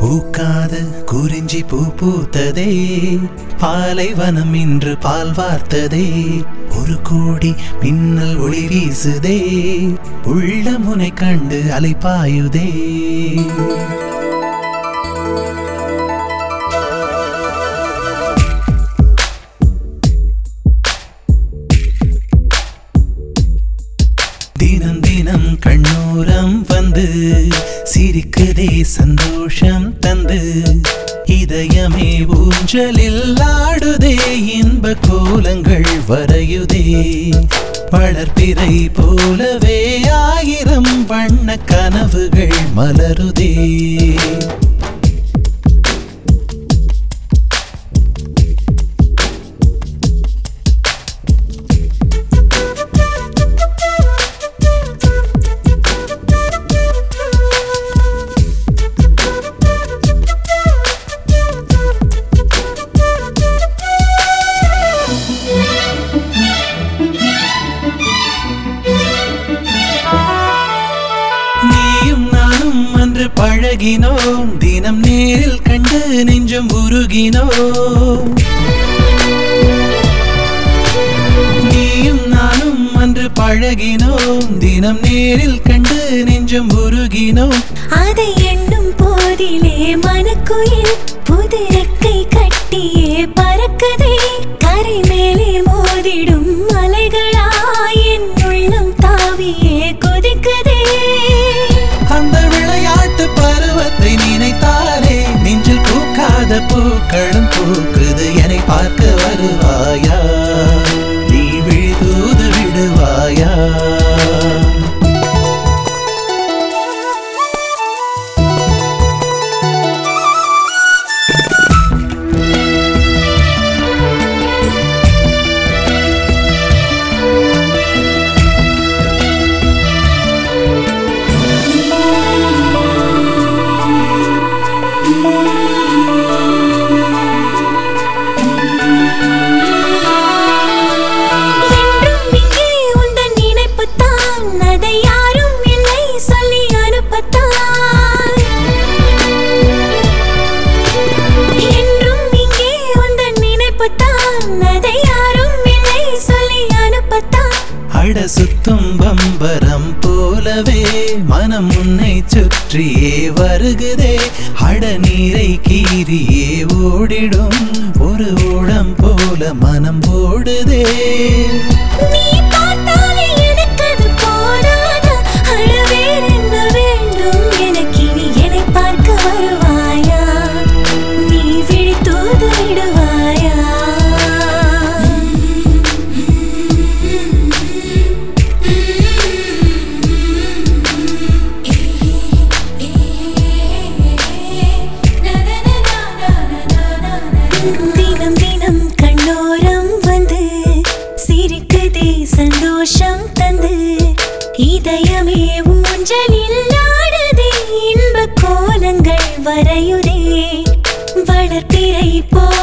பூக்காத குறிஞ்சி பூ பூத்ததே பாலைவனம் இன்று பால் வார்த்ததே ஒரு கோடி மின்னல் ஒளி வீசுதே உள்ள முனை கண்டு அலைப்பாயுதே தினம் தினம் கண்ணோரம் வந்து சிரிக்குதே சந்தோஷம் தந்து இதயமே ஊஞ்சலில் ஆடுதே இன்ப கோலங்கள் வரையுதே வளர்ப்பிறை போலவே ஆயிரம் வண்ண கனவுகள் மலருதே நீயும் நானும் அன்று பழகினோம் தினம் நேரில் கண்டு நெஞ்சம் உருகினோம் நீயும் நானும் அன்று பழகினோம் தினம் நேரில் கண்டு நெஞ்சம் உருகினோம் அதை எண்ணும் போதிலே மனக்குயில் புது ரெக்கை கட்டியே பறக்குதே கரை மேலே மோதிடும் அலைகளாய் என் உள்ளம் தாவியே கொதிக்குதே அந்த விளையாட்டு பருவத்தை நினைத்தாலே நெஞ்சில் பூக்காத பூக்களும் பூக்குது என்னை பார்க்க வருவாயா நீ விழுதூது விடுவாயா என்றும் இங்கே உந்தன் நினைப்புத்தான் அதை யாரும் இல்லை சொல்லி அனுப்பத்தான் என்றும் இங்கே உந்தன் நினைப்புத்தான் அதை யாரும் இல்லை சொல்லி அனுப்பத்தான் அட சுத்தும் பம்பரம் போலவே மனம் உன்னை சுற்றியே வருகுதே அட நீரை கீரியே ஓடிடும் ஒரு ஓடம் போல மனம் ஓடுதே நீ பார்த்தாலே எனக்கு அது போதாதா அட வேறென்ன வேண்டும் எனக்கினி என்னை பார்க்க வருவாயா நீ விழித்தூது விடுவாயா தினம் தினம் கண்ணோரம் வந்து சிரிக்குதே சந்தோஷம் தந்து இதயமே ஊஞ்சலில் ஆடுதே இன்ப கோலங்கள் வரையுதே வளர்ப்பிறை போ